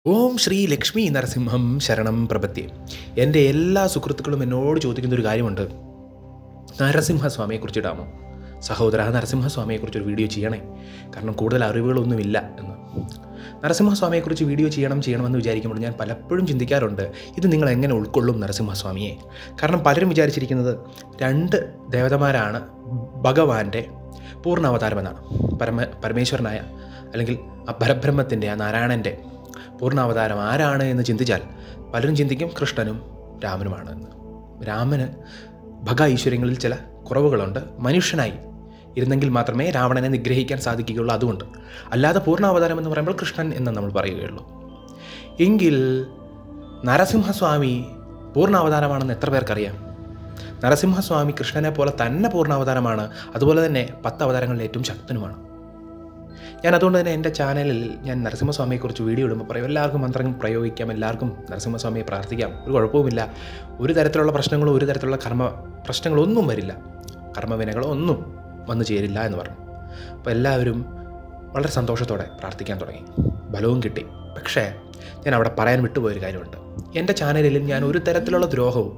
ഓം ശ്രീ ലക്ഷ്മി നരസിംഹം ശരണം പ്രപത്തി എൻ്റെ എല്ലാ സുഹൃത്തുക്കളും എന്നോട് ചോദിക്കുന്ന ഒരു കാര്യമുണ്ട് നരസിംഹസ്വാമിയെക്കുറിച്ചിടാമോ സഹോദര നരസിംഹസ്വാമിയെക്കുറിച്ചൊരു വീഡിയോ ചെയ്യണേ കാരണം കൂടുതൽ അറിവുകളൊന്നുമില്ല എന്ന് നരസിംഹസ്വാമിയെക്കുറിച്ച് വീഡിയോ ചെയ്യണം ചെയ്യണമെന്ന് വിചാരിക്കുമ്പോൾ ഞാൻ പലപ്പോഴും ചിന്തിക്കാറുണ്ട് ഇത് നിങ്ങൾ എങ്ങനെ ഉൾക്കൊള്ളും നരസിംഹസ്വാമിയെ കാരണം പലരും വിചാരിച്ചിരിക്കുന്നത് രണ്ട് ദേവതമാരാണ് ഭഗവാന്റെ പൂർണ്ണാവതാരമെന്നാണ് പരമ പരമേശ്വരനായ അല്ലെങ്കിൽ ആ പരബ്രഹ്മത്തിൻ്റെ ആ നാരായണൻ്റെ പൂർണ്ണാവതാരം ആരാണ് എന്ന് ചിന്തിച്ചാൽ പലരും ചിന്തിക്കും കൃഷ്ണനും രാമനുമാണ് എന്ന് രാമന് ഭഗ ഈശ്വര്യങ്ങളിൽ ചില കുറവുകളുണ്ട് മനുഷ്യനായി ഇരുന്നെങ്കിൽ മാത്രമേ രാവണനെ നിഗ്രഹിക്കാൻ സാധിക്കുകയുള്ളൂ അതുകൊണ്ട് അല്ലാതെ പൂർണ്ണാവതാരം എന്ന് പറയുമ്പോൾ കൃഷ്ണൻ എന്ന് നമ്മൾ പറയുകയുള്ളൂ എങ്കിൽ നരസിംഹസ്വാമി പൂർണ്ണാവതാരമാണെന്ന് എത്ര പേർക്കറിയാം നരസിംഹസ്വാമി കൃഷ്ണനെ പോലെ തന്നെ പൂർണ്ണാവതാരമാണ് അതുപോലെ തന്നെ പത്ത് അവതാരങ്ങളിൽ ഏറ്റവും ശക്തനുമാണ് ഞാൻ അതുകൊണ്ട് തന്നെ എൻ്റെ ചാനലിൽ ഞാൻ നരസിംഹസ്വാമിയെക്കുറിച്ച് വീഡിയോ ഇടുമ്പോൾ പറയും എല്ലാവർക്കും മന്ത്രം പ്രയോഗിക്കാം എല്ലാവർക്കും നരസിംഹസ്വാമിയെ പ്രാർത്ഥിക്കാം ഒരു കുഴപ്പവുമില്ല ഒരു തരത്തിലുള്ള പ്രശ്നങ്ങളോ ഒരു തരത്തിലുള്ള കർമ്മ പ്രശ്നങ്ങളോ ഒന്നും വരില്ല കർമ്മവിനകളോ ഒന്നും വന്നു ചേരില്ല എന്ന് പറഞ്ഞു അപ്പോൾ എല്ലാവരും വളരെ സന്തോഷത്തോടെ പ്രാർത്ഥിക്കാൻ തുടങ്ങി ബലവും കിട്ടി പക്ഷേ ഞാൻ അവിടെ പറയാൻ വിട്ടുപോയൊരു കാര്യമുണ്ട് എൻ്റെ ചാനലിൽ ഞാൻ ഒരു തരത്തിലുള്ള ദ്രോഹവും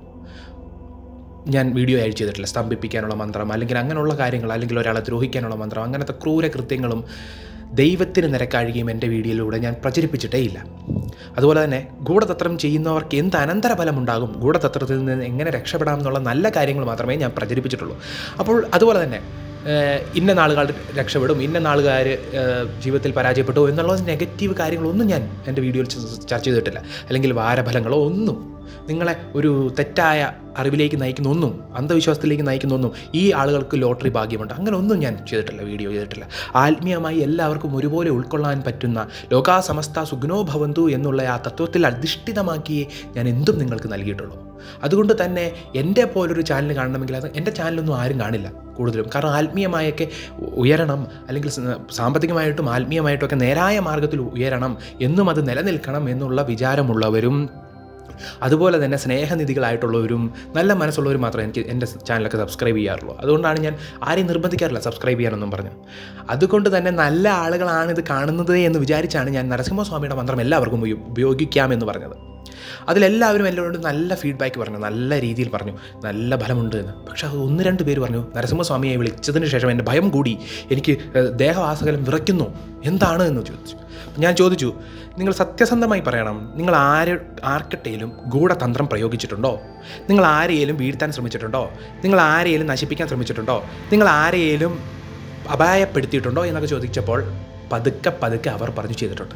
ഞാൻ വീഡിയോ അയച്ചു ചെയ്തിട്ടില്ല സ്തംഭിപ്പിക്കാനുള്ള മന്ത്രം അല്ലെങ്കിൽ അങ്ങനെയുള്ള കാര്യങ്ങൾ അല്ലെങ്കിൽ ഒരാളെ ദ്രോഹിക്കാനുള്ള മന്ത്രം അങ്ങനത്തെ ക്രൂര കൃത്യങ്ങളും ദൈവത്തിന് നിരക്കാഴുകയും എൻ്റെ വീഡിയോയിലൂടെ ഞാൻ പ്രചരിപ്പിച്ചിട്ടേ ഇല്ല അതുപോലെ തന്നെ ഗൂഢതന്ത്രം ചെയ്യുന്നവർക്ക് എന്ത് അനന്തരഫലമുണ്ടാകും ഗൂഢതന്ത്രത്തിൽ നിന്ന് എങ്ങനെ രക്ഷപ്പെടാം എന്നുള്ള നല്ല കാര്യങ്ങൾ മാത്രമേ ഞാൻ പ്രചരിപ്പിച്ചിട്ടുള്ളൂ അപ്പോൾ അതുപോലെ തന്നെ ഏഹ്, ഇന്ന നാളുകാർ രക്ഷപ്പെടും ഇന്ന നാളുകാർ ജീവിതത്തിൽ പരാജയപ്പെട്ടു എന്നുള്ള നെഗറ്റീവ് കാര്യങ്ങളൊന്നും ഞാൻ എൻ്റെ വീഡിയോയിൽ ച- ചർച്ച ചെയ്തിട്ടില്ല അല്ലെങ്കിൽ വാരഫലങ്ങളോ ഒന്നും നിങ്ങളെ ഒരു തെറ്റായ അറിവിലേക്ക് നയിക്കുന്ന ഒന്നും അന്ധവിശ്വാസത്തിലേക്ക് നയിക്കുന്ന ഒന്നും ഈ ആളുകൾക്ക് ലോട്ടറി ഭാഗ്യമുണ്ട് അങ്ങനെ ഒന്നും ഞാൻ ചെയ്തിട്ടില്ല വീഡിയോ ചെയ്തിട്ടില്ല ആത്മീയമായി എല്ലാവർക്കും ഒരുപോലെ ഉൾക്കൊള്ളാൻ പറ്റുന്ന ലോകാസമസ്ത സുഗ്നോ ഭവന്തു എന്നുള്ള ആ തത്വത്തിൽ അധിഷ്ഠിതമാക്കിയേ ഞാൻ എന്തും നിങ്ങൾക്ക് നൽകിയിട്ടുള്ളൂ അതുകൊണ്ട് തന്നെ എൻ്റെ പോലൊരു ചാനൽ കാണണമെങ്കിൽ അത് എൻ്റെ ചാനലൊന്നും ആരും കാണില്ല കൂടുതലും കാരണം ആത്മീയമായൊക്കെ ഉയരണം അല്ലെങ്കിൽ സ- സാമ്പത്തികമായിട്ടും ആത്മീയമായിട്ടും ഒക്കെ നേരായ മാർഗത്തിൽ ഉയരണം എന്നും അത് നിലനിൽക്കണം എന്നുള്ള വിചാരമുള്ളവരും അതുപോലെ തന്നെ സ്നേഹനിധികളായിട്ടുള്ളവരും നല്ല മനസ്സുള്ളവരും മാത്രമേ എനിക്ക് എൻ്റെ ചാനലൊക്കെ സബ്സ്ക്രൈബ് ചെയ്യാറുള്ളൂ അതുകൊണ്ടാണ് ഞാൻ ആരെയും നിർബന്ധിക്കാറില്ല സബ്സ്ക്രൈബ് ചെയ്യാനൊന്നും പറഞ്ഞു അതുകൊണ്ട് തന്നെ നല്ല ആളുകളാണ് ഇത് കാണുന്നത് എന്ന് വിചാരിച്ചാണ് ഞാൻ നരസിംഹസ്വാമിയുടെ മന്ത്രം എല്ലാവർക്കും ഉപയോ- ഉപയോഗിക്കാമെന്ന് പറഞ്ഞത് അതിലെല്ലാവരും എന്നോട് നല്ല ഫീഡ്ബാക്ക് പറഞ്ഞു നല്ല രീതിയിൽ പറഞ്ഞു നല്ല ഫലമുണ്ട് എന്ന് പക്ഷെ അത് ഒന്ന് രണ്ട് പേര് പറഞ്ഞു നരസിംഹസ്വാമിയെ വിളിച്ചതിന് ശേഷം എൻ്റെ ഭയം കൂടി എനിക്ക് ഏഹ്, ദേഹവാസകലം വിറയ്ക്കുന്നു എന്താണ് എന്ന് ചോദിച്ചു ഞാൻ ചോദിച്ചു നിങ്ങൾ സത്യസന്ധമായി പറയണം നിങ്ങൾ ആര് ആർക്കട്ടേലും ഗൂഢതന്ത്രം പ്രയോഗിച്ചിട്ടുണ്ടോ നിങ്ങൾ ആരെയും വീഴ്ത്താൻ ശ്രമിച്ചിട്ടുണ്ടോ നിങ്ങൾ ആരെയും നശിപ്പിക്കാൻ ശ്രമിച്ചിട്ടുണ്ടോ നിങ്ങൾ ആരെയും അപായപ്പെടുത്തിയിട്ടുണ്ടോ എന്നൊക്കെ ചോദിച്ചപ്പോൾ പതുക്കെ പതുക്കെ അവർ പറഞ്ഞു ചെയ്തിട്ടുണ്ട്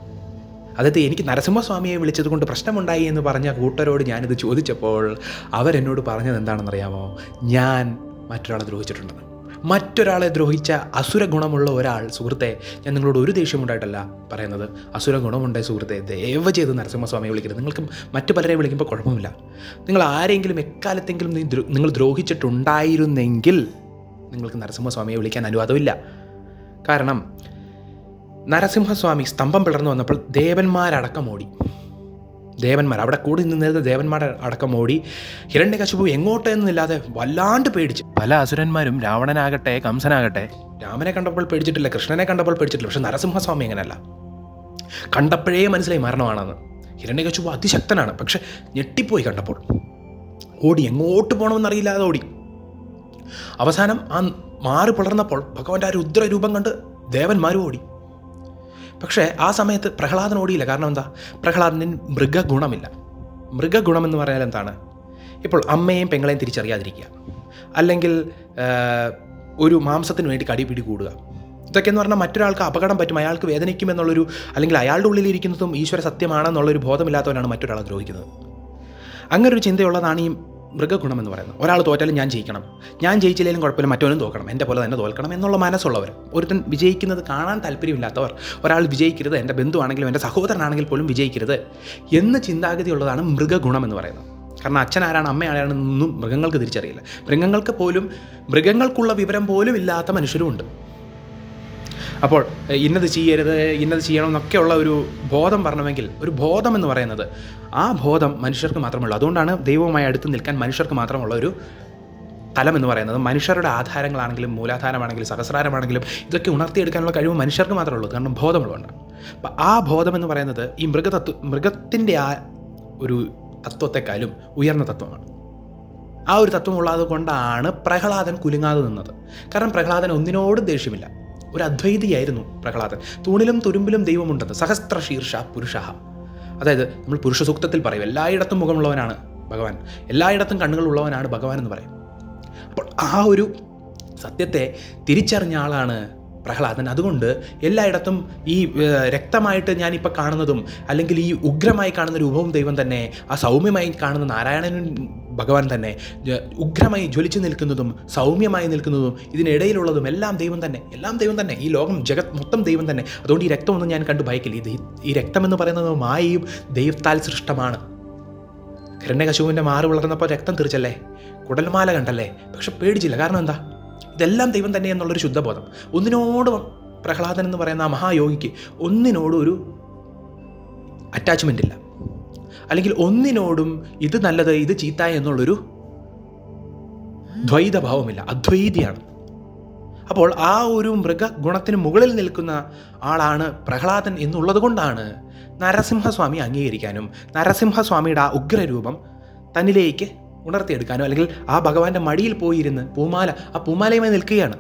അതായത് എനിക്ക് നരസിംഹസ്വാമിയെ വിളിച്ചത് കൊണ്ട് പ്രശ്നമുണ്ടായി എന്ന് പറഞ്ഞ കൂട്ടരോട് ഞാനിത് ചോദിച്ചപ്പോൾ അവരെന്നോട് പറഞ്ഞത് എന്താണെന്നറിയാമോ ഞാൻ മറ്റൊരാളെ ദ്രോഹിച്ചിട്ടുണ്ടെന്ന് മറ്റൊരാളെ ദ്രോഹിച്ച അസുര ഗുണമുള്ള ഒരാൾ സുഹൃത്തെ ഞാൻ നിങ്ങളോട് ഒരു ദേഷ്യമുണ്ടായിട്ടല്ല പറയുന്നത് അസുര ഗുണമുണ്ടായ സുഹൃത്തെ ദയവ് ചെയ്ത് നരസിംഹസ്വാമിയെ വിളിക്കരുത് നിങ്ങൾക്ക് മറ്റു പലരെ വിളിക്കുമ്പോൾ കുഴപ്പമില്ല നിങ്ങൾ ആരെങ്കിലും എക്കാലത്തെങ്കിലും നീ ദ്രോ- നിങ്ങൾ ദ്രോഹിച്ചിട്ടുണ്ടായിരുന്നെങ്കിൽ നിങ്ങൾക്ക് നരസിംഹസ്വാമിയെ വിളിക്കാൻ അനുവാദമില്ല കാരണം നരസിംഹസ്വാമി സ്തംഭം പിളർന്നു വന്നപ്പോൾ ദേവന്മാരടക്കം ഓടി ദേവന്മാർ അവിടെ കൂടി നിന്നിരുന്ന ദേവന്മാർ അടക്കം ഓടി ഹിരണ്യകശിപു എങ്ങോട്ട് എന്നില്ലാതെ വല്ലാണ്ട് പേടിച്ചു പല അസുരന്മാരും രാവണനാകട്ടെ കംസനാകട്ടെ രാമനെ കണ്ടപ്പോൾ പേടിച്ചിട്ടില്ല കൃഷ്ണനെ കണ്ടപ്പോൾ പേടിച്ചിട്ടില്ല പക്ഷെ നരസിംഹസ്വാമി അങ്ങനെയല്ല കണ്ടപ്പോഴേ മനസ്സിലായി മരണമാണെന്ന് ഹിരണ്യകശിപു അതിശക്തനാണ് പക്ഷെ ഞെട്ടിപ്പോയി കണ്ടപ്പോൾ ഓടി എങ്ങോട്ട് പോകണമെന്നറിയില്ലാതെ ഓടി അവസാനം ആ മാറി പിളർന്നപ്പോൾ ഭഗവാന്റെ ആ രുദ്രരൂപം കണ്ട് ദേവന്മാരും ഓടി പക്ഷേ ആ സമയത്ത് പ്രഹ്ലാദൻ ഓടിയില്ല കാരണം എന്താ പ്രഹ്ലാദന് മൃഗഗുണമില്ല മൃഗഗുണം എന്ന് പറഞ്ഞാൽ എന്താണ് ഇപ്പോൾ അമ്മയെയും പെങ്ങളെയും തിരിച്ചറിയാതിരിക്കുക അല്ലെങ്കിൽ ആ, ഒരു മാംസത്തിന് വേണ്ടി കടിപിടി കൂടുക ഇതൊക്കെ എന്ന് പറഞ്ഞാൽ മറ്റൊരാൾക്ക് അപകടം പറ്റും അയാൾക്ക് വേദനിക്കുമെന്നുള്ളൊരു അല്ലെങ്കിൽ അയാളുടെ ഉള്ളിലിരിക്കുന്നതും ഈശ്വര സത്യമാണെന്നുള്ളൊരു ബോധമില്ലാത്തവനാണ് മറ്റൊരാളെ ദ്രോഹിക്കുന്നത് അങ്ങനെ ഒരു ചിന്തയുള്ളതാണ് ഈ മൃഗഗുണം എന്ന് പറയുന്നത് ഒരാൾ തോറ്റാലും ഞാൻ ജയിക്കണം ഞാൻ ജയിച്ചില്ലെങ്കിലും കുഴപ്പമില്ല മറ്റവനും തോക്കണം എൻ്റെ പോലെ തന്നെ തോൽക്കണം എന്നുള്ള മനസ്സുള്ളവർ ഒരുത്തൻ വിജയിക്കുന്നത് കാണാൻ താല്പര്യമില്ലാത്തവർ ഒരാൾ വിജയിക്കരുത് എൻ്റെ ബന്ധുവാണെങ്കിലും എൻ്റെ സഹോദരനാണെങ്കിൽ പോലും വിജയിക്കരുത് എന്ന് ചിന്താഗതിയുള്ളതാണ് മൃഗഗുണം എന്ന് പറയുന്നത് കാരണം അച്ഛൻ ആരാണ് അമ്മ ആരാണെന്നൊന്നും മൃഗങ്ങൾക്ക് തിരിച്ചറിയില്ല മൃഗങ്ങൾക്ക് പോലും മൃഗങ്ങൾക്കുള്ള വിവരം പോലും ഇല്ലാത്ത മനുഷ്യരുമുണ്ട് അപ്പോൾ എഹ്, ഇന്നത് ചെയ്യരുത് ഇന്നത് ചെയ്യണം എന്നൊക്കെയുള്ള ഒരു ബോധം വരണമെങ്കിൽ ഒരു ബോധം എന്ന് പറയുന്നത് ആ ബോധം മനുഷ്യർക്ക് മാത്രമേ ഉള്ളൂ അതുകൊണ്ടാണ് ദൈവവുമായി അടുത്ത് നിൽക്കാൻ മനുഷ്യർക്ക് മാത്രമുള്ള ഒരു തലം എന്ന് പറയുന്നത് മനുഷ്യരുടെ ആധാരങ്ങളാണെങ്കിലും മൂലാധാരമാണെങ്കിലും സഹസ്രാരമാണെങ്കിലും ഇതൊക്കെ ഉണർത്തിയെടുക്കാനുള്ള കഴിവ് മനുഷ്യർക്ക് മാത്രമേ ഉള്ളൂ കാരണം ബോധമുള്ളതുകൊണ്ട് അപ്പം ആ ബോധം എന്ന് പറയുന്നത് ഈ മൃഗതത്വ മൃഗത്തിൻ്റെ ആ ഒരു തത്വത്തെക്കാളും ഉയർന്ന തത്വമാണ് ആ ഒരു തത്വം ഉള്ളത് കൊണ്ടാണ് പ്രഹ്ലാദൻ കുലുങ്ങാതെ നിന്നത് കാരണം പ്രഹ്ലാദൻ ഒന്നിനോടും ദേഷ്യമില്ല ഒരു അദ്വൈതിയായിരുന്നു പ്രഹ്ലാദൻ തൂണിലും തുരുമ്പിലും ദൈവമുണ്ടെന്ന് സഹസ്ര ശീർഷ പുരുഷ അതായത് നമ്മൾ പുരുഷ സൂക്തത്തിൽ പറയും എല്ലായിടത്തും മുഖമുള്ളവനാണ് ഭഗവാൻ എല്ലായിടത്തും കണ്ണുകളുള്ളവനാണ് ഭഗവാൻ എന്ന് പറയും അപ്പോൾ ആ ഒരു സത്യത്തെ തിരിച്ചറിഞ്ഞ ആളാണ് പ്രഹ്ലാദൻ അതുകൊണ്ട് എല്ലായിടത്തും ഈ ഏഹ്, രക്തമായിട്ട് ഞാനിപ്പോൾ കാണുന്നതും അല്ലെങ്കിൽ ഈ ഉഗ്രമായി കാണുന്ന രൂപവും ദൈവം തന്നെ ആ സൗമ്യമായി കാണുന്ന നാരായണനും ഭഗവാൻ തന്നെ ജ- ഉഗ്രമായി ജ്വലിച്ചു നിൽക്കുന്നതും സൗമ്യമായി നിൽക്കുന്നതും ഇതിനിടയിലുള്ളതും എല്ലാം ദൈവം തന്നെ എല്ലാം ദൈവം തന്നെ ഈ ലോകം ജഗത് മൊത്തം ദൈവം തന്നെ അതുകൊണ്ട് ഈ രക്തമൊന്നും ഞാൻ കണ്ടു ഭയക്കില്ല ഇത് ഈ രക്തം എന്ന് പറയുന്നത് മായയും ദൈവത്താൽ സൃഷ്ടമാണ് ഹിരണ്യകശുവിൻ്റെ മാറ് വളർന്നപ്പോൾ രക്തം തെറിച്ചല്ലേ കുടൽമാല കണ്ടല്ലേ പക്ഷെ പേടിച്ചില്ല കാരണം എന്താ ഇതെല്ലാം ദൈവം തന്നെ എന്നുള്ളൊരു ശുദ്ധബോധം ഒന്നിനോടും പ്രഹ്ലാദൻ എന്ന് പറയുന്ന ആ മഹായോഗിക്ക് ഒന്നിനോടും ഒരു അറ്റാച്ച്മെൻ്റ് ഇല്ല അല്ലെങ്കിൽ ഒന്നിനോടും ഇത് നല്ലത് ഇത് ചീത്ത എന്നുള്ളൊരു ദ്വൈതഭാവമില്ല അദ്വൈതിയാണ് അപ്പോൾ ആ ഒരു മൃഗഗുണത്തിന് മുകളിൽ നിൽക്കുന്ന ആളാണ് പ്രഹ്ലാദൻ എന്നുള്ളത് കൊണ്ടാണ് നരസിംഹസ്വാമി അംഗീകരിക്കാനും നരസിംഹസ്വാമിയുടെ ആ ഉഗ്രരൂപം തന്നിലേക്ക് ഉണർത്തിയെടുക്കാനും അല്ലെങ്കിൽ ആ ഭഗവാന്റെ മടിയിൽ പോയിരുന്ന് പൂമാല ആ പൂമാലയുമായി നിൽക്കുകയാണ്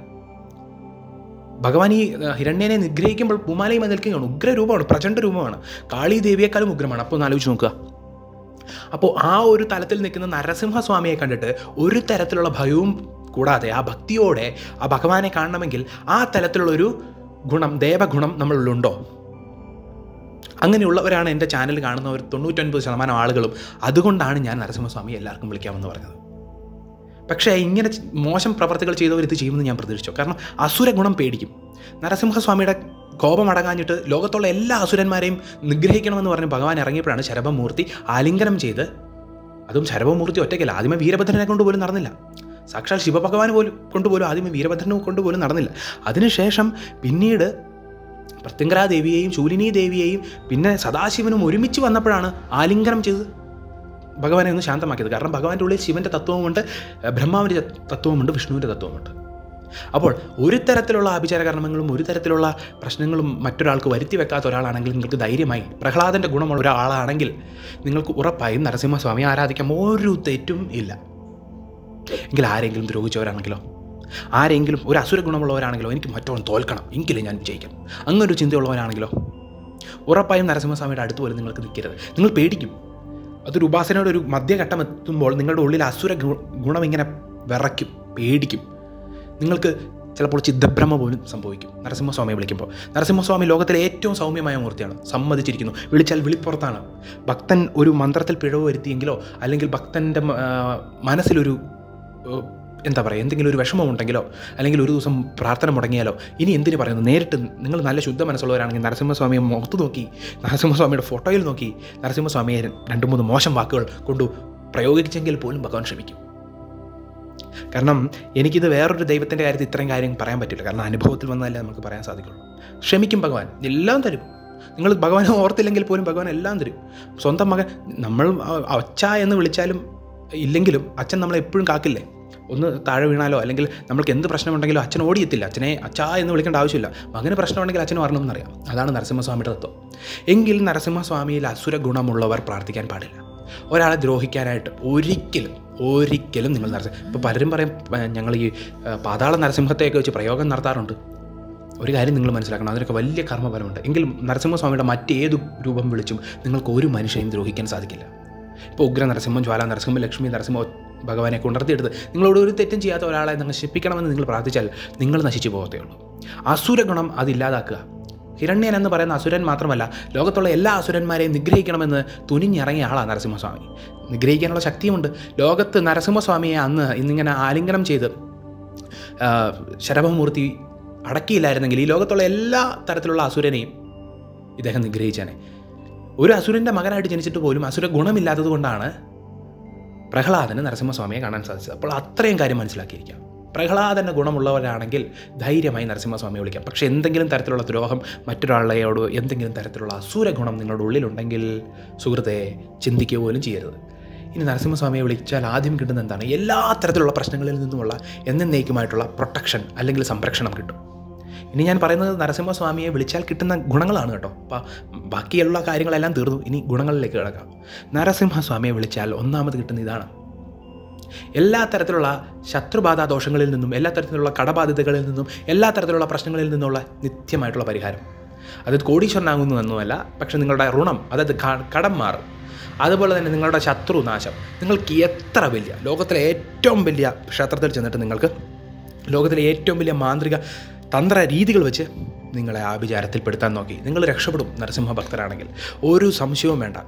ഭഗവാൻ ഈ അഹ്, ഹിരണ്യനെ നിഗ്രഹിക്കുമ്പോൾ പൂമാലയുമായി നിൽക്കുകയാണ് ഉഗ്രരൂപമാണ് പ്രചണ്ഡ രൂപമാണ് കാളി ദേവിയെക്കാളും ഉഗ്രമാണ് അപ്പോൾ ഒന്ന് ആലോചിച്ച് നോക്കുക അപ്പോൾ ആ ഒരു തലത്തിൽ നിൽക്കുന്ന നരസിംഹസ്വാമിയെ കണ്ടിട്ട് ഒരു തരത്തിലുള്ള ഭയവും കൂടാതെ ആ ഭക്തിയോടെ ആ ഭഗവാനെ കാണണമെങ്കിൽ ആ തലത്തിലുള്ളൊരു ഗുണം ദേവഗുണം നമ്മളിലുണ്ടോ അങ്ങനെയുള്ളവരാണ് എൻ്റെ ചാനൽ കാണുന്ന ഒരു തൊണ്ണൂറ്റൊൻപത് ശതമാനം ആളുകളും അതുകൊണ്ടാണ് ഞാൻ നരസിംഹസ്വാമി എല്ലാവർക്കും വിളിക്കാമെന്ന് പറഞ്ഞത് പക്ഷേ ഇങ്ങനെ ചെ- മോശം പ്രവർത്തികൾ ചെയ്തവർ ഇത് ചെയ്യുമെന്ന് ഞാൻ പ്രതീക്ഷിച്ചു കാരണം അസുര ഗുണം പേടിക്കും നരസിംഹസ്വാമിയുടെ കോപം അടങ്ങാഞ്ഞിട്ട് ലോകത്തുള്ള എല്ലാ അസുരന്മാരെയും നിഗ്രഹിക്കണമെന്ന് പറഞ്ഞ് ഭഗവാൻ ഇറങ്ങിയപ്പോഴാണ് ശരഭമൂർത്തി ആലിംഗനം ചെയ്ത് അതും ശരഭമൂർത്തി ഒറ്റയ്ക്കല്ല ആദ്യമേ വീരഭദ്രനെ കൊണ്ട് പോലും നടന്നില്ല സാക്ഷാൽ ശിവഭഗവാൻ പോലും കൊണ്ടുപോലും ആദ്യമേ വീരഭദ്രനെ കൊണ്ടുപോലും നടന്നില്ല അതിനുശേഷം പിന്നീട് പ്രത്യങ്കരാ ദേവിയെയും ശൂലിനി ദേവിയെയും പിന്നെ സദാശിവനും ഒരുമിച്ച് വന്നപ്പോഴാണ് ആലിംഗനം ചെയ്ത് ഭഗവാനെ ഒന്ന് ശാന്തമാക്കിയത് കാരണം ഭഗവാന്റെ ഉള്ളിൽ ശിവൻ്റെ തത്വവുമുണ്ട് ഏഹ് ബ്രഹ്മാവിൻ്റെ ത- തത്വവുമുണ്ട് വിഷ്ണുവിൻ്റെ തത്വവുമുണ്ട് അപ്പോൾ ഒരു തരത്തിലുള്ള ആഭിചാര കർമ്മങ്ങളും ഒരു തരത്തിലുള്ള പ്രശ്നങ്ങളും മറ്റൊരാൾക്ക് വരുത്തി വെക്കാത്ത ഒരാളാണെങ്കിൽ നിങ്ങൾക്ക് ധൈര്യമായി പ്രഹ്ലാദൻ്റെ ഗുണമുള്ള ഒരാളാണെങ്കിൽ നിങ്ങൾക്ക് ഉറപ്പായും നരസിംഹസ്വാമി ആരാധിക്കാം ഒരു തെറ്റും ഇല്ല എങ്കിൽ ആരെങ്കിലും ദ്രോഹിച്ചവരാണെങ്കിലോ ആരെങ്കിലും ഒരു അസുര ഗുണമുള്ളവരാണെങ്കിലോ എനിക്ക് മറ്റവൻ തോൽക്കണം എങ്കിലും ഞാൻ വിജയിക്കാം അങ്ങനൊരു ചിന്തയുള്ളവരാണെങ്കിലോ ഉറപ്പായും നരസിംഹസ്വാമിയുടെ അടുത്ത് പോലും നിങ്ങൾക്ക് നിൽക്കരുത് നിങ്ങൾ പേടിക്കും അതൊരു ഉപാസനയുടെ ഒരു മധ്യഘട്ടം എത്തുമ്പോൾ നിങ്ങളുടെ ഉള്ളിൽ അസുര ഗു- ഗുണം ഇങ്ങനെ വിറയ്ക്കും പേടിക്കും നിങ്ങൾക്ക് ചിലപ്പോൾ ചിത്തഭ്രമ പോലും സംഭവിക്കും നരസിംഹസ്വാമിയെ വിളിക്കുമ്പോൾ നരസിംഹസ്വാമി ലോകത്തിലെ ഏറ്റവും സൗമ്യമായ മൂർത്തിയാണ് സമ്മതിച്ചിരിക്കുന്നു വിളിച്ചാൽ വിളിപ്പുറത്താണ് ഭക്തൻ ഒരു മന്ത്രത്തിൽ പിഴവ് വരുത്തിയെങ്കിലോ അല്ലെങ്കിൽ ഭക്തൻ്റെ മ- ആ, മനസ്സിലൊരു ഏഹ്, എന്താ പറയുക എന്തെങ്കിലും ഒരു വിഷമമുണ്ടെങ്കിലോ അല്ലെങ്കിൽ ഒരു ദിവസം പ്രാർത്ഥന മുടങ്ങിയാലോ ഇനി എന്തിനു പറയുന്നു നേരിട്ട് നിങ്ങൾ നല്ല ശുദ്ധ മനസ്സുള്ളവരാണെങ്കിൽ നരസിംഹസ്വാമിയെ മുഖത്ത് നോക്കി നരസിംഹസ്വാമിയുടെ ഫോട്ടോയിൽ നോക്കി നരസിംഹസ്വാമിയെ രണ്ട് മൂന്ന് മോശം വാക്കുകൾ കൊണ്ടു പ്രയോഗിച്ചെങ്കിൽ പോലും ഭഗവാൻ ക്ഷമിക്കും കാരണം എനിക്കിത് വേറൊരു ദൈവത്തിൻ്റെ കാര്യത്തിൽ ഇത്രയും കാര്യം പറയാൻ പറ്റില്ല കാരണം അനുഭവത്തിൽ വന്നതല്ലേ നമുക്ക് പറയാൻ സാധിക്കുള്ളൂ ക്ഷമിക്കും ഭഗവാൻ എല്ലാം തരും നിങ്ങൾ ഭഗവാനെ ഓർത്തില്ലെങ്കിൽ പോലും ഭഗവാൻ എല്ലാം തരും സ്വന്തം മകൻ നമ്മൾ അ- അച്ഛ എന്ന് വിളിച്ചാലും ഇല്ലെങ്കിലും അച്ഛൻ നമ്മളെ എപ്പോഴും കാക്കില്ലേ ഒന്ന് താഴെ വീണാലോ അല്ലെങ്കിൽ നമ്മൾക്ക് എന്ത് പ്രശ്നമുണ്ടെങ്കിലോ അച്ഛൻ ഓടിയെത്തില്ല അച്ഛനെ അച്ഛാ എന്ന് വിളിക്കേണ്ട ആവശ്യമില്ല മകന് പ്രശ്നമുണ്ടെങ്കിൽ അച്ഛന് വരണമെന്നറിയാം അതാണ് നരസിംഹസ്വാമിയുടെ തത്വം എങ്കിൽ നരസിംഹസ്വാമിയിൽ അസുര ഗുണമുള്ളവർ പ്രാർത്ഥിക്കാൻ പാടില്ല ഒരാളെ ദ്രോഹിക്കാനായിട്ട് ഒരിക്കലും ഒരിക്കലും നിങ്ങൾ നരസിംഹ ഇപ്പോൾ പലരും പറയും "ഏ, ഞങ്ങൾ ഈ ഏ, പാതാള നരസിംഹത്തെയൊക്കെ വെച്ച് പ്രയോഗം നടത്താറുണ്ട് ഒരു കാര്യം നിങ്ങൾ മനസ്സിലാക്കണം അതിനൊക്കെ വലിയ കർമ്മഫലമുണ്ട് എങ്കിലും നരസിംഹസ്വാമിയുടെ മറ്റേത് രൂപം വിളിച്ചും നിങ്ങൾക്ക് ഒരു മനുഷ്യനെയും ദ്രോഹിക്കാൻ സാധിക്കില്ല ഇപ്പോൾ ഉഗ്ര നരസിംഹം ജ്വാല നരസിംഹം ലക്ഷ്മി നരസിംഹ ഭഗവാനെ കൊണ്ടുവരുത്തിയെടുത്ത് നിങ്ങളോട് ഒരു തെറ്റും ചെയ്യാത്ത ഒരാളെ നശിപ്പിക്കണമെന്ന് നിങ്ങൾ പ്രാർത്ഥിച്ചാൽ നിങ്ങൾ നശിച്ചു പോകത്തേ ഉള്ളൂ അസുരഗുണം അതില്ലാതാക്കുക ഹിരണ്യൻ എന്ന് പറയുന്ന അസുരൻ മാത്രമല്ല ലോകത്തുള്ള എല്ലാ അസുരന്മാരെയും നിഗ്രഹിക്കണമെന്ന് തുനിഞ്ഞിറങ്ങിയ ആളാണ് നരസിംഹസ്വാമി നിഗ്രഹിക്കാനുള്ള ശക്തിയുമുണ്ട് ലോകത്ത് നരസിംഹസ്വാമിയെ അന്ന് ഇന്നിങ്ങനെ ആലിംഗനം ചെയ്ത് ആ, ശരഭമൂർത്തി അടക്കിയില്ലായിരുന്നെങ്കിൽ ഈ ലോകത്തുള്ള എല്ലാ തരത്തിലുള്ള അസുരനെയും ഇദ്ദേഹം നിഗ്രഹിച്ചാനെ ഒരു അസുരൻ്റെ മകനായിട്ട് ജനിച്ചിട്ട് പോലും അസുര ഗുണമില്ലാത്തത് കൊണ്ടാണ് പ്രഹ്ലാദന് നരസിംഹസ്വാമിയെ കാണാൻ സാധിച്ചത് അപ്പോൾ അത്രയും കാര്യം മനസ്സിലാക്കിയിരിക്കാം പ്രഹ്ലാദൻ്റെ ഗുണമുള്ളവരാണെങ്കിൽ ധൈര്യമായി നരസിംഹസ്വാമിയെ വിളിക്കാം പക്ഷേ എന്തെങ്കിലും തരത്തിലുള്ള ദ്രോഹം മറ്റൊരാളെയോട് എന്തെങ്കിലും തരത്തിലുള്ള അസുര ഗുണം നിങ്ങളുടെ ഉള്ളിലുണ്ടെങ്കിൽ സുഹൃത്തെ ചിന്തിക്കുക പോലും ചെയ്യരുത് ഇനി നരസിംഹസ്വാമിയെ വിളിച്ചാൽ ആദ്യം കിട്ടുന്ന എന്താണ് എല്ലാ തരത്തിലുള്ള പ്രശ്നങ്ങളിൽ നിന്നുമുള്ള എന്നേക്കുമായിട്ടുള്ള പ്രൊട്ടക്ഷൻ അല്ലെങ്കിൽ സംരക്ഷണം കിട്ടും ഇനി ഞാൻ പറയുന്നത് നരസിംഹസ്വാമിയെ വിളിച്ചാൽ കിട്ടുന്ന ഗുണങ്ങളാണ് കേട്ടോ അപ്പം ബാക്കിയുള്ള കാര്യങ്ങളെല്ലാം തീർന്നു ഇനി ഗുണങ്ങളിലേക്ക് കിടക്കാം നരസിംഹസ്വാമിയെ വിളിച്ചാൽ ഒന്നാമത് കിട്ടുന്ന ഇതാണ് എല്ലാ തരത്തിലുള്ള ശത്രുബാധാ ദോഷങ്ങളിൽ നിന്നും എല്ലാ തരത്തിലുള്ള കടബാധ്യതകളിൽ നിന്നും എല്ലാ തരത്തിലുള്ള പ്രശ്നങ്ങളിൽ നിന്നുള്ള നിത്യമായിട്ടുള്ള പരിഹാരം അത് കോടീശ്വരനാകുന്നു എന്നല്ല പക്ഷെ നിങ്ങളുടെ ഋണം അതായത് ക- കടം മാറും അതുപോലെ തന്നെ നിങ്ങളുടെ ശത്രു നാശം നിങ്ങൾക്ക് എത്ര വലിയ ലോകത്തിലെ ഏറ്റവും വലിയ ക്ഷേത്രത്തിൽ ചെന്നിട്ട് നിങ്ങൾക്ക് ലോകത്തിലെ ഏറ്റവും വലിയ മാന്ത്രിക തന്ത്ര രീതികൾ വെച്ച് നിങ്ങളെ ആ വിചാരത്തിൽപ്പെടുത്താൻ നോക്കി നിങ്ങൾ രക്ഷപ്പെടും നരസിംഹ ഭക്തരാണെങ്കിൽ ഒരു സംശയവും വേണ്ട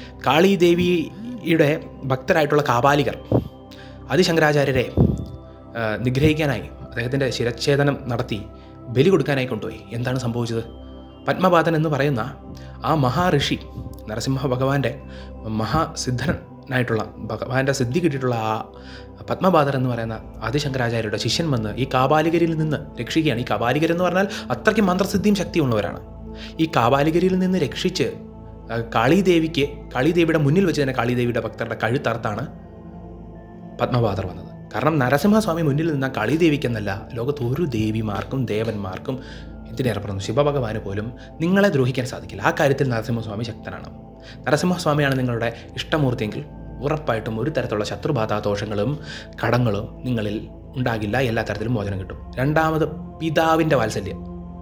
കാളീദേവിയുടെ ഭക്തരായിട്ടുള്ള കാപാലികർ ആദിശങ്കരാചാര്യരെ ആ, നിഗ്രഹിക്കാനായി അദ്ദേഹത്തിൻ്റെ ശിരച്ഛേദനം നടത്തി ബലി കൊടുക്കാനായി കൊണ്ടുപോയി എന്താണ് സംഭവിച്ചത് പത്മപാതൻ എന്ന് പറയുന്ന ആ മഹാഋഷി നരസിംഹ ഭഗവാന്റെ മഹാസിദ്ധനായിട്ടുള്ള ഭഗവാന്റെ സിദ്ധി കിട്ടിയിട്ടുള്ള ആ പത്മപാതർ എന്ന് പറയുന്ന ആദിശങ്കരാചാര്യരുടെ ശിഷ്യൻ വന്ന് ഈ കാപാലികരിൽ നിന്ന് രക്ഷിക്കുകയാണ് ഈ കാപാലികർ എന്ന് പറഞ്ഞാൽ അത്രയ്ക്ക് മന്ത്രസിദ്ധിയും ശക്തിയുള്ളവരാണ് ഈ കാപാലികരിൽ നിന്ന് രക്ഷിച്ച് ആ, കാളീദേവിക്ക് കാളീദേവിയുടെ മുന്നിൽ വെച്ച് തന്നെ കാളീദേവിയുടെ ഭക്തരുടെ കഴുത്തർത്താണ് പത്മപാതർ വന്നത് കാരണം നരസിംഹസ്വാമി മുന്നിൽ നിന്ന കളിദേവിക്കെന്നല്ല ലോകത്ത് ഒരു ദേവിമാർക്കും ദേവന്മാർക്കും എന്തിനേറെ പറഞ്ഞു ശിവഭഗവാന് പോലും നിങ്ങളെ ദ്രോഹിക്കാൻ സാധിക്കില്ല ആ കാര്യത്തിൽ നരസിംഹസ്വാമി ശക്തനാണ് നരസിംഹസ്വാമിയാണ് നിങ്ങളുടെ ഇഷ്ടമൂർത്തിയെങ്കിൽ ഉറപ്പായിട്ടും ഒരു തരത്തിലുള്ള ശത്രുബാധാ ദോഷങ്ങളും കടങ്ങളും നിങ്ങളിൽ ഉണ്ടാകില്ല എല്ലാ തരത്തിലും മോചനം കിട്ടും രണ്ടാമത് പിതാവിൻ്റെ വാത്സല്യം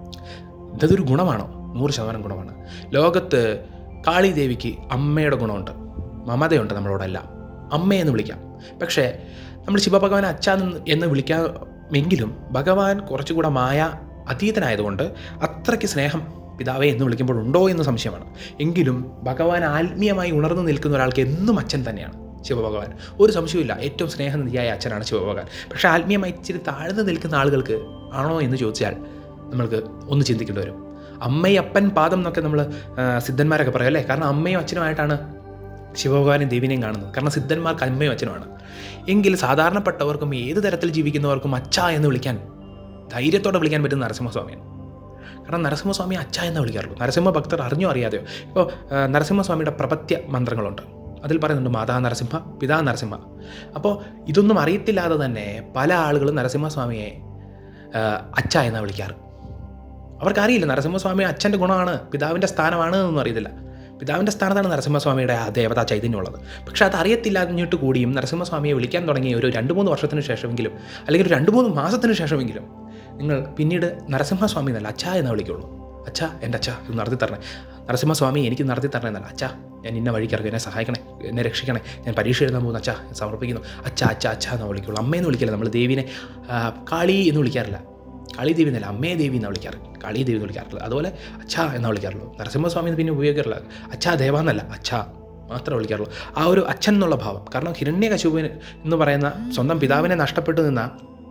ഇതൊരു ഗുണമാണോ നൂറ് ശതമാനം ഗുണമാണ് ലോകത്ത് കാളിദേവിക്ക് അമ്മയുടെ ഗുണമുണ്ട് മമതയുണ്ട് നമ്മളോടെല്ലാം അമ്മയെന്ന് വിളിക്കാം പക്ഷേ നമ്മൾ ശിവഭഗവാൻ അച്ഛ എന്ന് വിളിക്കാമെങ്കിലും ഭഗവാൻ കുറച്ചുകൂടെ മായ അതീതനായതുകൊണ്ട് അത്രയ്ക്ക് സ്നേഹം പിതാവെ എന്ന് വിളിക്കുമ്പോൾ ഉണ്ടോ എന്ന് സംശയമാണ് എങ്കിലും ഭഗവാൻ ആത്മീയമായി ഉണർന്നു നിൽക്കുന്ന ഒരാൾക്ക് എന്നും അച്ഛൻ തന്നെയാണ് ശിവഭഗവാൻ ഒരു സംശയമില്ല ഏറ്റവും സ്നേഹനിധിയായ അച്ഛനാണ് ശിവഭഗവാൻ പക്ഷേ ആത്മീയമായി ഇച്ചിരി താഴ്ന്നു നിൽക്കുന്ന ആളുകൾക്ക് ആണോ എന്ന് ചോദിച്ചാൽ നമ്മൾക്ക് ഒന്ന് ചിന്തിക്കേണ്ടി വരും അമ്മയപ്പൻ പാദം എന്നൊക്കെ നമ്മൾ സിദ്ധന്മാരൊക്കെ പറയും അല്ലേ കാരണം അമ്മയും അച്ഛനുമായിട്ടാണ് ശിവഭഗവാനും ദേവിനെയും കാണുന്നത് കാരണം സിദ്ധന്മാർക്ക് അമ്മയും അച്ഛനുമാണ് എങ്കിൽ സാധാരണപ്പെട്ടവർക്കും ഏത് തരത്തിൽ ജീവിക്കുന്നവർക്കും അച്ഛ എന്ന് വിളിക്കാൻ ധൈര്യത്തോടെ വിളിക്കാൻ പറ്റുന്ന നരസിംഹസ്വാമിയാണ് കാരണം നരസിംഹസ്വാമി അച്ഛ എന്ന് വിളിക്കാറുള്ളൂ നരസിംഹ ഭക്തർ അറിഞ്ഞോ അറിയാതെയോ ഇപ്പോൾ ആ, നരസിംഹസ്വാമിയുടെ പ്രപത്യ മന്ത്രങ്ങളുണ്ട് അതിൽ പറയുന്നുണ്ട് മാതാ നരസിംഹ പിതാ നരസിംഹ അപ്പോൾ ഇതൊന്നും അറിയത്തില്ലാതെ തന്നെ പല ആളുകളും നരസിംഹസ്വാമിയെ ആ, അച്ഛ എന്നാണ് വിളിക്കാറ് അവർക്കറിയില്ല നരസിംഹസ്വാമി അച്ഛൻ്റെ ഗുണമാണ് പിതാവിൻ്റെ സ്ഥാനമാണ് എന്നൊന്നും അറിയത്തില്ല പിതാവിൻ്റെ സ്ഥാനത്താണ് നരസിംഹസ്വാമിയുടെ ആ ദേവതാ ചൈതന്യമുള്ളത് പക്ഷേ അത് അറിയത്തില്ലാഞ്ഞിട്ട് കൂടിയും നരസിംഹസ്വാമിയെ വിളിക്കാൻ തുടങ്ങിയ ഒരു രണ്ട് മൂന്ന് വർഷത്തിന് ശേഷമെങ്കിലും അല്ലെങ്കിൽ ഒരു രണ്ട് മൂന്ന് മാസത്തിന് ശേഷമെങ്കിലും നിങ്ങൾ പിന്നീട് നരസിംഹസ്വാമി എന്നല്ല അച്ഛ എന്ന് വിളിക്കുള്ളൂ അച്ഛ എൻ്റെ അച്ഛ ഇത് നടത്തി തരണേ നരസിംഹസ്വാമി എനിക്ക് നടത്തി തരണേ എന്നല്ല അച്ഛ ഞാൻ ഇന്ന വഴിക്കിറക്കും എന്നെ സഹായിക്കണേ എന്നെ രക്ഷിക്കണേ ഞാൻ പരീക്ഷ എഴുതാൻ പോകുന്ന അച്ഛ സമർപ്പിക്കുന്നു അച്ഛ അച്ഛ അച്ഛ എന്ന് വിളിക്കുള്ളൂ അമ്മയെന്ന് വിളിക്കില്ല നമ്മൾ ദേവിനെ ആ, കാളി എന്ന് വിളിക്കാറില്ല കാളി ദേവി എന്നല്ല അമ്മയെ ദേവി എന്നാണ് വിളിക്കാറ് കാളി ദേവി എന്ന് വിളിക്കാറില്ല അതുപോലെ അച്ഛ എന്നാ വിളിക്കാറുള്ളൂ നരസിംഹസ്വാമി എന്ന് പിന്നെ ഉപയോഗിക്കാറില്ല അച്ഛ ദേവ എന്നല്ല അച്ഛ മാത്രമേ വിളിക്കാറുള്ളൂ ആ ഒരു അച്ഛൻ എന്നുള്ള ഭാവം കാരണം ഹിരണ്യകശുപുവിന് എന്ന് പറയുന്ന സ്വന്തം പിതാവിനെ നഷ്ടപ്പെട്ടു നിന്ന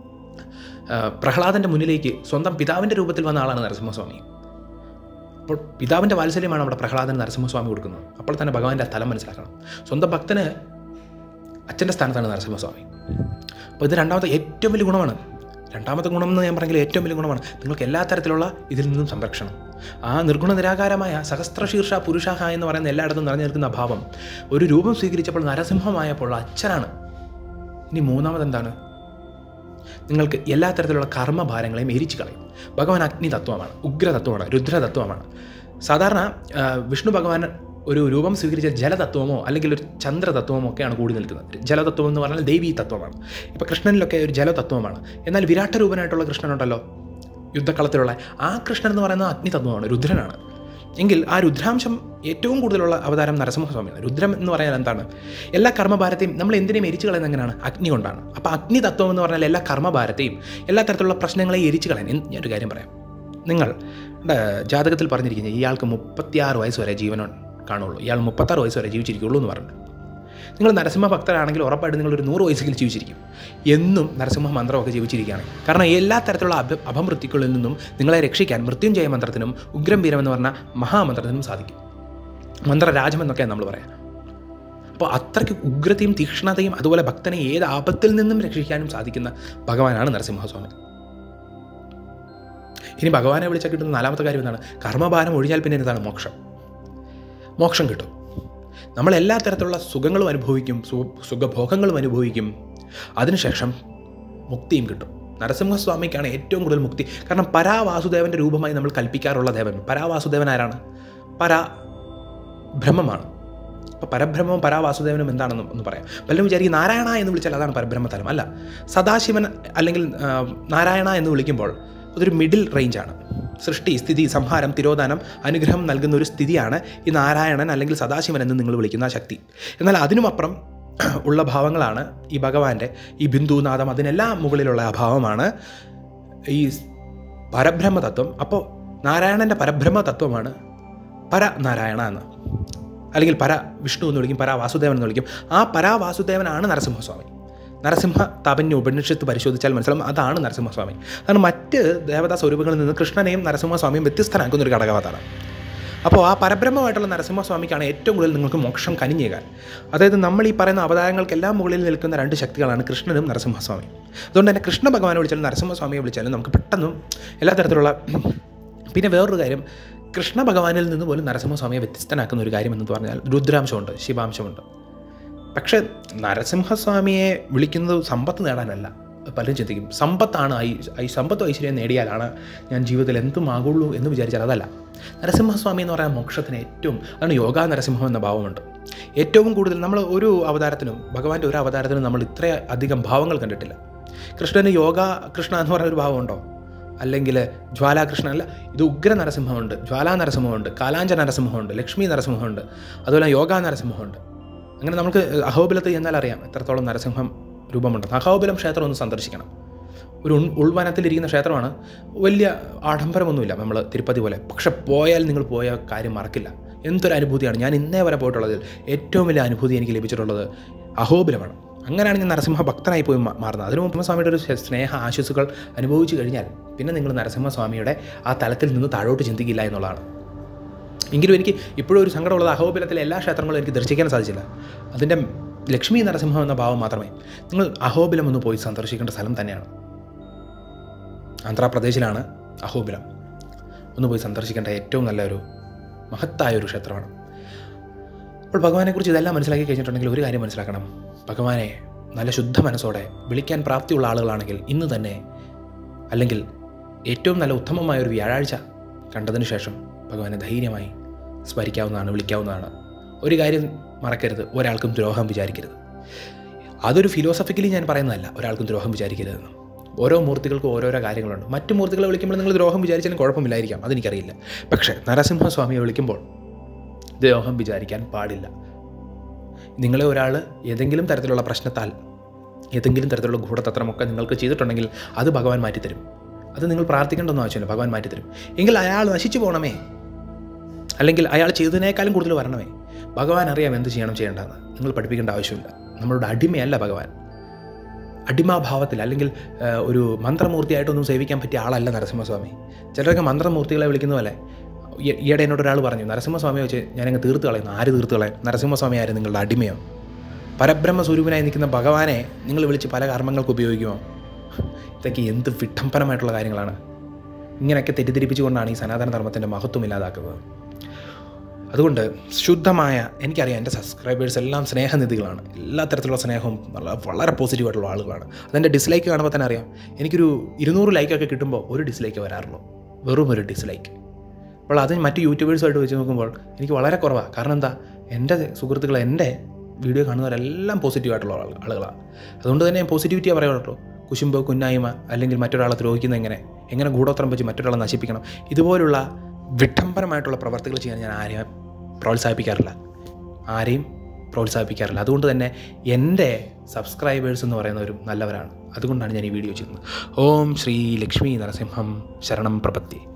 ആ, പ്രഹ്ലാദൻ്റെ മുന്നിലേക്ക് സ്വന്തം പിതാവിൻ്റെ രൂപത്തിൽ വന്ന ആളാണ് നരസിംഹസ്വാമി അപ്പോൾ പിതാവിൻ്റെ വാത്സല്യമാണ് അവിടെ പ്രഹ്ലാദൻ നരസിംഹസ്വാമി കൊടുക്കുന്നത് അപ്പോൾ തന്നെ ഭഗവാന്റെ തലം മനസ്സിലാക്കണം സ്വന്തം ഭക്തന് അച്ഛൻ്റെ സ്ഥാനത്താണ് നരസിംഹസ്വാമി അപ്പോൾ ഇത് രണ്ടാമത്തെ ഏറ്റവും വലിയ ഗുണമാണ് രണ്ടാമത്തെ ഗുണം എന്ന് ഞാൻ പറഞ്ഞെങ്കിൽ ഏറ്റവും വലിയ ഗുണമാണ് നിങ്ങൾക്ക് എല്ലാ തരത്തിലുള്ള ഇതിൽ നിന്നും സംരക്ഷണം ആ നിർഗുണ നിരാകാരമായ സഹസ്രശീർഷ പുരുഷാഹ എന്ന് പറയുന്ന എല്ലായിടത്തും നിറഞ്ഞു നിൽക്കുന്ന ഭാവം ഒരു രൂപം സ്വീകരിച്ചപ്പോൾ നരസിംഹമായപ്പോൾ അച്ഛനാണ് ഇനി മൂന്നാമത് എന്താണ് നിങ്ങൾക്ക് എല്ലാ തരത്തിലുള്ള കർമ്മഭാരങ്ങളെയും എരിച്ചു കളയും ഭഗവാൻ അഗ്നി തത്വമാണ് ഉഗ്രതത്വമാണ് രുദ്രതത്വമാണ് സാധാരണ ആ, വിഷ്ണു ഭഗവാൻ ഒരു രൂപം സ്വീകരിച്ച ജലതത്വമോ അല്ലെങ്കിൽ ഒരു ചന്ദ്രതത്വമോ ഒക്കെയാണ് കൂടി നിൽക്കുന്നത് ജലതത്വം എന്ന് പറഞ്ഞാൽ ദേവീ തത്വമാണ് ഇപ്പോൾ കൃഷ്ണനിലൊക്കെ ഒരു ജലതത്വമാണ് എന്നാൽ വിരാട്ട രൂപനായിട്ടുള്ള കൃഷ്ണനുണ്ടല്ലോ യുദ്ധക്കളത്തിലുള്ള ആ കൃഷ്ണൻ എന്ന് പറയുന്നത് അഗ്നിതത്വമാണ് രുദ്രനാണ് എങ്കിൽ ആ രുദ്രാംശം ഏറ്റവും കൂടുതലുള്ള അവതാരം നരസിംഹസ്വാമിയാണ് രുദ്രം എന്ന് പറഞ്ഞാൽ എന്താണ് എല്ലാ കർമ്മഭാരത്തെയും നമ്മൾ എന്തിനേയും എരിച്ചു കളയുന്നത് എങ്ങനെയാണ് അഗ്നി കൊണ്ടാണ് അപ്പോൾ അഗ്നി തത്വം എന്ന് പറഞ്ഞാൽ എല്ലാ കർമ്മഭാരത്തെയും എല്ലാ തരത്തിലുള്ള പ്രശ്നങ്ങളെയും എരിച്ചു കളയാൻ എന്ത് ഞാനൊരു കാര്യം പറയാം നിങ്ങൾ ടെ ജാതകത്തിൽ പറഞ്ഞിരിക്കുന്നത് ഇയാൾക്ക് മുപ്പത്തിയാറ് വയസ്സ് വരെ ജീവൻ കാണുള്ളൂ ഇയാൾ മുപ്പത്താറ് വയസ്സ് വരെ ജീവിച്ചിരിക്കുള്ളൂ എന്ന് പറഞ്ഞു നിങ്ങൾ നരസിംഹ ഭക്തരാണെങ്കിൽ ഉറപ്പായിട്ട് നിങ്ങൾ ഒരു നൂറ് വയസ്സെങ്കിലും ജീവിച്ചിരിക്കും എന്നും നരസിംഹ മന്ത്രമൊക്കെ ജീവിച്ചിരിക്കുകയാണ് കാരണം എല്ലാ തരത്തിലുള്ള അഭ അപമൃത്യുക്കളിൽ നിന്നും നിങ്ങളെ രക്ഷിക്കാൻ മൃത്യുഞ്ജയ മന്ത്രത്തിനും ഉഗ്രം വീരം എന്ന് പറഞ്ഞ മഹാമന്ത്രത്തിനും സാധിക്കും മന്ത്രരാജം എന്നൊക്കെ നമ്മൾ പറയാം അപ്പോൾ അത്രയ്ക്ക് ഉഗ്രതയും തീക്ഷ്ണതയും അതുപോലെ ഭക്തനെ ഏത് ആപത്തിൽ നിന്നും രക്ഷിക്കാനും സാധിക്കുന്ന ഭഗവാനാണ് നരസിംഹസ്വാമി ഇനി ഭഗവാനെ വിളിച്ചാൽ കിട്ടുന്ന നാലാമത്തെ കാര്യം എന്താണ് കർമ്മഭാരം ഒഴിഞ്ഞാൽ പിന്നെ എന്താണ് മോക്ഷം മോക്ഷം കിട്ടും നമ്മൾ എല്ലാ തരത്തിലുള്ള സുഖങ്ങളും അനുഭവിക്കും സു- സുഖഭോഗങ്ങളും അനുഭവിക്കും അതിനുശേഷം മുക്തിയും കിട്ടും നരസിംഹസ്വാമിക്കാണ് ഏറ്റവും കൂടുതൽ മുക്തി കാരണം പരാവാസുദേവൻ്റെ രൂപമായി നമ്മൾ കൽപ്പിക്കാറുള്ള ദേവൻ പരാവാസുദേവൻ ആരാണ് പരാ ബ്രഹ്മമാണ് അപ്പോൾ പരബ്രഹ്മവും പരാവാസുദേവനും എന്താണെന്ന് ഒന്ന് പറയാം പലരും വിചാരിക്കും നാരായണ എന്ന് വിളിച്ചാൽ അതാണ് പരബ്രഹ്മതലം അല്ല സദാശിവൻ അല്ലെങ്കിൽ ആ, നാരായണ എന്ന് വിളിക്കുമ്പോൾ അതൊരു മിഡിൽ റേഞ്ചാണ് സൃഷ്ടി സ്ഥിതി സംഹാരം തിരോധാനം അനുഗ്രഹം നൽകുന്ന ഒരു സ്ഥിതിയാണ് ഈ നാരായണൻ അല്ലെങ്കിൽ സദാശിവൻ എന്ന് നിങ്ങൾ വിളിക്കുന്ന ആ ശക്തി എന്നാൽ അതിനുമപ്പുറം ഉള്ള ഭാവങ്ങളാണ് ഈ ഭഗവാന്റെ ഈ ബിന്ദുനാഥം അതിനെല്ലാം മുകളിലുള്ള ആ ഭാവമാണ് ഈ പരബ്രഹ്മ തത്വം അപ്പോൾ നാരായണൻ്റെ പരബ്രഹ്മ തത്വമാണ് പരനാരായണ എന്ന് അല്ലെങ്കിൽ പര വിഷ്ണു എന്ന് വിളിക്കും പരാ വാസുദേവൻ എന്ന് വിളിക്കും ആ പരാ വാസുദേവനാണ് നരസിംഹസ്വാമി നരസിംഹ താപന്യ ഉപനിഷത്ത് പരിശോധിച്ചാൽ മനസ്സിലാവും അതാണ് നരസിംഹസ്വാമി അതാണ് മറ്റ് ദേവതാ സ്വരൂപങ്ങളിൽ നിന്ന് കൃഷ്ണനെയും നരസിംഹസ്വാമിയും വ്യത്യസ്തനാക്കുന്ന ഒരു ഘടകവാദമാണ് അപ്പോൾ ആ പരബ്രഹ്മമായിട്ടുള്ള നരസിംഹസ്വാമിക്കാണ് ഏറ്റവും കൂടുതൽ നിങ്ങൾക്ക് മോക്ഷം കനിഞ്ഞേകാൻ അതായത് നമ്മൾ ഈ പറയുന്ന അവതാരങ്ങൾക്കെല്ലാം മുകളിൽ നിൽക്കുന്ന രണ്ട് ശക്തികളാണ് കൃഷ്ണനും നരസിംഹസ്വാമി അതുകൊണ്ട് തന്നെ കൃഷ്ണ ഭഗവാനെ വിളിച്ചാലും നരസിംഹസ്വാമിയെ വിളിച്ചാലും നമുക്ക് പെട്ടെന്നും എല്ലാ തരത്തിലുള്ള പിന്നെ വേറൊരു കാര്യം കൃഷ്ണ ഭഗവാനിൽ നിന്ന് പോലും നരസിംഹസ്വാമിയെ വ്യത്യസ്തനാക്കുന്ന ഒരു കാര്യം എന്ന് പറഞ്ഞാൽ രുദ്രാംശമുണ്ട് ശിവാംശമുണ്ട് പക്ഷേ നരസിംഹസ്വാമിയെ വിളിക്കുന്നത് സമ്പത്ത് നേടാനല്ല പലരും ചിന്തിക്കും സമ്പത്താണ് ഐ ഐ സമ്പത്തും ഐശ്വര്യം നേടിയാലാണ് ഞാൻ ജീവിതത്തിൽ എന്തുമാകുള്ളൂ എന്ന് വിചാരിച്ചാൽ അതല്ല നരസിംഹസ്വാമി എന്ന് പറയുന്ന മോക്ഷത്തിന് ഏറ്റവും അതാണ് യോഗ നരസിംഹം എന്ന ഭാവമുണ്ട് ഏറ്റവും കൂടുതൽ നമ്മൾ ഒരു അവതാരത്തിനും ഭഗവാന്റെ ഒരു അവതാരത്തിനും നമ്മൾ ഇത്ര അധികം ഭാവങ്ങൾ കണ്ടിട്ടില്ല കൃഷ്ണന് യോഗ കൃഷ്ണ എന്ന് പറയുന്ന ഒരു ഭാവമുണ്ടോ അല്ലെങ്കിൽ ജ്വാലാകൃഷ്ണൻ അല്ല ഇത് ഉഗ്ര നരസിംഹമുണ്ട് ജ്വാലാ നരസിംഹമുണ്ട് കാലാഞ്ച നരസിംഹമുണ്ട് ലക്ഷ്മി നരസിംഹമുണ്ട് അതുപോലെ യോഗ നരസിംഹമുണ്ട് അങ്ങനെ നമുക്ക് അഹോബിലത്ത് ചെന്നാൽ അറിയാം എത്രത്തോളം നരസിംഹം രൂപമുണ്ടെന്ന് അഹോബിലം ക്ഷേത്രം ഒന്ന് സന്ദർശിക്കണം ഒരു ഉൺ ഉൾവനത്തിലിരിക്കുന്ന ക്ഷേത്രമാണ് വലിയ ആഡംബരമൊന്നുമില്ല നമ്മൾ തിരുപ്പതി പോലെ പക്ഷെ പോയാൽ നിങ്ങൾ പോയ കാര്യം മറക്കില്ല എന്തൊരു അനുഭൂതിയാണ് ഞാൻ ഇന്നേ വരെ പോയിട്ടുള്ളതിൽ ഏറ്റവും വലിയ അനുഭൂതി എനിക്ക് ലഭിച്ചിട്ടുള്ളത് അഹോബിലമാണ് അങ്ങനെയാണ് ഞാൻ നരസിംഹ ഭക്തനായി പോയി മാ- മാറുന്നത് അതിനു മുമ്പ് സ്വാമിയുടെ ഒരു സ്നേഹ ആശ്വസുകൾ അനുഭവിച്ചു കഴിഞ്ഞാൽ പിന്നെ നിങ്ങൾ നരസിംഹസ്വാമിയുടെ ആ തലത്തിൽ നിന്ന് താഴോട്ട് ചിന്തിക്കില്ല എന്നുള്ളതാണ് എങ്കിലും എനിക്ക് ഇപ്പോഴും ഒരു സങ്കടമുള്ളത് അഹോബിലത്തിലെ എല്ലാ ക്ഷേത്രങ്ങളും എനിക്ക് ദർശിക്കാൻ സാധിച്ചില്ല അതിൻ്റെ ലക്ഷ്മി നരസിംഹം എന്ന ഭാവം മാത്രമേ നിങ്ങൾ അഹോബിലം ഒന്ന് പോയി സന്ദർശിക്കേണ്ട സ്ഥലം തന്നെയാണ് ആന്ധ്രാപ്രദേശിലാണ് അഹോബിലം ഒന്ന് പോയി സന്ദർശിക്കേണ്ട ഏറ്റവും നല്ലൊരു മഹത്തായ ഒരു ക്ഷേത്രമാണ് അപ്പോൾ ഭഗവാനെക്കുറിച്ച് ഇതെല്ലാം മനസ്സിലാക്കി കഴിഞ്ഞിട്ടുണ്ടെങ്കിൽ ഒരു കാര്യം മനസ്സിലാക്കണം ഭഗവാനെ നല്ല ശുദ്ധ മനസ്സോടെ വിളിക്കാൻ പ്രാപ്തിയുള്ള ആളുകളാണെങ്കിൽ ഇന്ന് തന്നെ അല്ലെങ്കിൽ ഏറ്റവും നല്ല ഉത്തമമായ ഒരു വ്യാഴാഴ്ച കണ്ടതിന് ശേഷം ഭഗവാനെ ധൈര്യമായി സ്മരിക്കാവുന്നതാണ് വിളിക്കാവുന്നതാണ് ഒരു കാര്യം മറക്കരുത് ഒരാൾക്കും ദ്രോഹം വിചാരിക്കരുത് അതൊരു ഫിലോസഫിക്കലി ഞാൻ പറയുന്നതല്ല ഒരാൾക്കും ദ്രോഹം വിചാരിക്കരുതെന്ന് ഓരോ മൂർത്തികൾക്കും ഓരോരോ കാര്യങ്ങളുണ്ട് മറ്റു മൂർത്തികളെ വിളിക്കുമ്പോൾ നിങ്ങൾ ദ്രോഹം വിചാരിച്ചാലും കുഴപ്പമില്ലായിരിക്കാം അതെനിക്കറിയില്ല പക്ഷേ നരസിംഹസ്വാമിയെ വിളിക്കുമ്പോൾ ദ്രോഹം വിചാരിക്കാൻ പാടില്ല നിങ്ങളെ ഒരാൾ ഏതെങ്കിലും തരത്തിലുള്ള പ്രശ്നത്താൽ ഏതെങ്കിലും തരത്തിലുള്ള ഗൂഢതന്ത്രമൊക്കെ നിങ്ങൾക്ക് ചെയ്തിട്ടുണ്ടെങ്കിൽ അത് ഭഗവാൻ മാറ്റിത്തരും അത് നിങ്ങൾ പ്രാർത്ഥിക്കേണ്ടൊന്നും ആവശ്യമില്ല ഭഗവാൻ മാറ്റിത്തരും എങ്കിൽ അയാൾ നശിച്ചു പോകണമേ അല്ലെങ്കിൽ അയാൾ ചെയ്തതിനേക്കാളും കൂടുതൽ വരണമേ ഭഗവാൻ അറിയാം എന്ത് ചെയ്യണം ചെയ്യേണ്ടതെന്ന് നിങ്ങൾ പഠിപ്പിക്കേണ്ട ആവശ്യമില്ല നമ്മളുടെ അടിമയല്ല ഭഗവാൻ അടിമാഭാവത്തിൽ അല്ലെങ്കിൽ ആ, ഒരു മന്ത്രമൂർത്തിയായിട്ടൊന്നും സേവിക്കാൻ പറ്റിയ ആളല്ല നരസിംഹസ്വാമി ചിലരൊക്കെ മന്ത്രമൂർത്തികളെ വിളിക്കുന്ന പോലെ ഈ- ഈയിടെ എന്നോട് ഒരാൾ പറഞ്ഞു നരസിംഹസ്വാമിയെ വെച്ച് ഞാനങ്ങ് തീർത്ത് കളയുന്നു ആര് തീർത്ത് കളയും നരസിംഹസ്വാമി ആര് നിങ്ങളുടെ അടിമയോ പരബ്രഹ്മ സ്വരൂപനായി നിൽക്കുന്ന ഭഗവാനെ നിങ്ങൾ വിളിച്ച് പല കർമ്മങ്ങൾക്ക് ഉപയോഗിക്കുമോ ഇതൊക്കെ എന്ത് വിഡംബനമായിട്ടുള്ള കാര്യങ്ങളാണ് ഇങ്ങനെയൊക്കെ തെറ്റിദ്ധരിപ്പിച്ചുകൊണ്ടാണ് ഈ സനാതന ധർമ്മത്തിൻ്റെ മഹത്വം ഇല്ലാതാക്കുന്നത് അതുകൊണ്ട് ശുദ്ധമായ എനിക്കറിയാം എൻ്റെ സബ്സ്ക്രൈബേഴ്സ് എല്ലാം സ്നേഹനിധികളാണ് എല്ലാ തരത്തിലുള്ള സ്നേഹവും വളരെ വളരെ പോസിറ്റീവായിട്ടുള്ള ആളുകളാണ് അതെൻ്റെ ഡിസ്ലൈക്ക് കാണുമ്പോൾ തന്നെ അറിയാം എനിക്കൊരു ഇരുന്നൂറ് ലൈക്കൊക്കെ കിട്ടുമ്പോൾ ഒരു ഡിസ്ലൈക്ക് വരാറുള്ളൂ വെറും ഒരു ഡിസ്ലൈക്ക് അപ്പോൾ അത് മറ്റ് യൂട്യൂബേഴ്സുമായിട്ട് വെച്ച് നോക്കുമ്പോൾ എനിക്ക് വളരെ കുറവാണ് കാരണം എന്താ എൻ്റെ സുഹൃത്തുക്കൾ എൻ്റെ വീഡിയോ കാണുന്നവരെല്ലാം പോസിറ്റീവായിട്ടുള്ള ആൾ ആളുകളാണ് അതുകൊണ്ട് തന്നെ പോസിറ്റിവിറ്റിയാണ് പറയുള്ളൂ കുശുമ്പ് കുന്നായ്മ അല്ലെങ്കിൽ മറ്റൊരാളെ ദ്രോഹിക്കുന്ന എങ്ങനെ എങ്ങനെ ഗൂഢോത്രം വെച്ച് മറ്റൊരാളെ നശിപ്പിക്കണം ഇതുപോലുള്ള വിഡംബരമായിട്ടുള്ള പ്രവർത്തികൾ ചെയ്യാൻ ഞാൻ ആരെയും പ്രോത്സാഹിപ്പിക്കാറില്ല ആരെയും പ്രോത്സാഹിപ്പിക്കാറില്ല അതുകൊണ്ട് തന്നെ എൻ്റെ സബ്സ്ക്രൈബേഴ്സ് എന്ന് പറയുന്നവരും നല്ലവരാണ് അതുകൊണ്ടാണ് ഞാൻ ഈ വീഡിയോ ചെയ്യുന്നത് ഓം ശ്രീ ലക്ഷ്മി നരസിംഹം ശരണം പ്രപത്തി